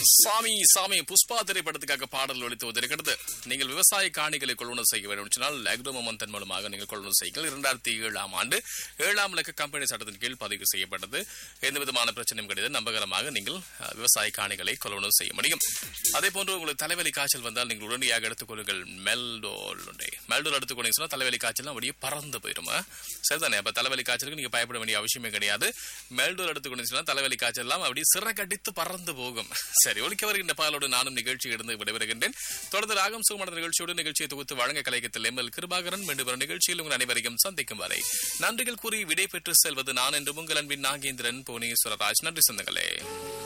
சாமி சாமி புஷ்பா திரைப்படத்துக்காக பாடல் ஒழித்து வந்திருக்கிறது நீங்கள் விவசாய காணிகளை கொள்வனவு செய்ய வேண்டும் சொன்னால் அக்ரோமந்தன் மூலமாக நீங்கள் கொள்வனவு செய்யுங்கள் இரண்டாயிரத்தி ஏழாம் ஆண்டு ஏழாம் இலக்க கம்பெனி சட்டத்தின் கீழ் பதிவு செய்யப்பட்டது எந்த விதமான பிரச்சனையும் கிடையாது நம்பகரமாக நீங்கள் அஹ், விவசாய காணிகளை கொள்வனவு செய்ய முடியும் அதே போன்று உங்களுக்கு தலைவலி காய்ச்சல் வந்தால் நீங்கள் உடனடியாக எடுத்துக்கொள்ளுங்கள் மெல்டோல் உண்டை மெல்டோல் எடுத்துக்கொண்டீங்க சொன்னா தலைவலி காய்ச்சல் அப்படியே பறந்து போயிடும் ஆ? சரிதானே அப்ப தலைவலி காய்ச்சலுக்கு நீங்க பயப்பட வேண்டிய அவசியமே கிடையாது மெல்டோல் எடுத்துக்கொண்டீங்க சொன்னா தலைவலி காய்ச்சல் எல்லாம் அப்படியே சிறகடித்து பறந்து போகும் சரி ஒலிக்க வருகின்ற பாலோடு நானும் நிகழ்ச்சி இருந்து விடைபெறுகின்றேன் தொடர்ந்து ராகம் சுகமான நிகழ்ச்சியோடு நிகழ்ச்சியை தொகுத்து வழங்க கலைக்கத்தில் எம்எல் கிருபாகரன் மீண்டும் ஒரு நிகழ்ச்சியில் உங்கள் அனைவரையும் சந்திக்கும் வரை நன்றிகள் கூறி விடை பெற்று செல்வது நான் என்று உங்கள் அன்பின் நாகேந்திரன் புவனேஸ்வரராஜ் நன்றி சொந்தங்களே